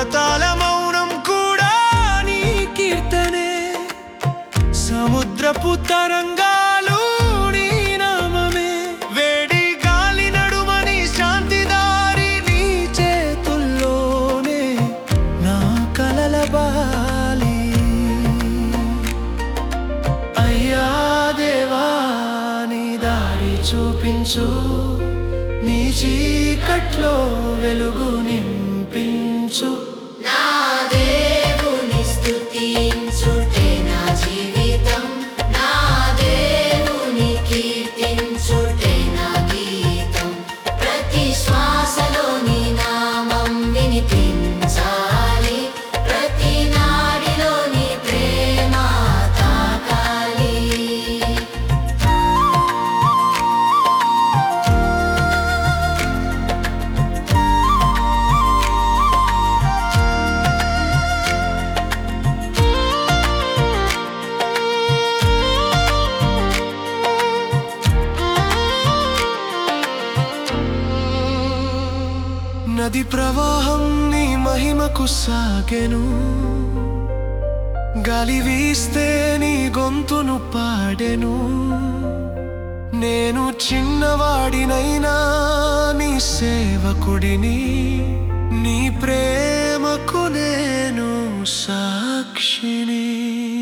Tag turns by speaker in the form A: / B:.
A: పర్వతాల మౌనం కూడా నీ కీర్తనే సముద్రపు తరంగాలు నీ నామమే వేడి గాలి నడుమని శాంతి దారి నీ చేతుల్లోనే నా కలల బాలి అయ్యా దేవా నీ దారి చూపించు నీ చీకట్లో వెలుగు నింపించు
B: నా దేవుని స్తుతించుటే నా జీవితం నా దేవుని కీర్తించుటే నా గీతం ప్రతి శ్వాసలో నీ నామం వినిపించాలి ప్రతి నాడిలో నీ ప్రేమ తాకాలి
A: నది ప్రవాహం నీ మహిమకు సాగెను గాలి వీస్తే నీ గొంతును పాడెను నేను చిన్నవాడినైనా నీ సేవకుడిని నీ ప్రేమకు నేను సాక్షిని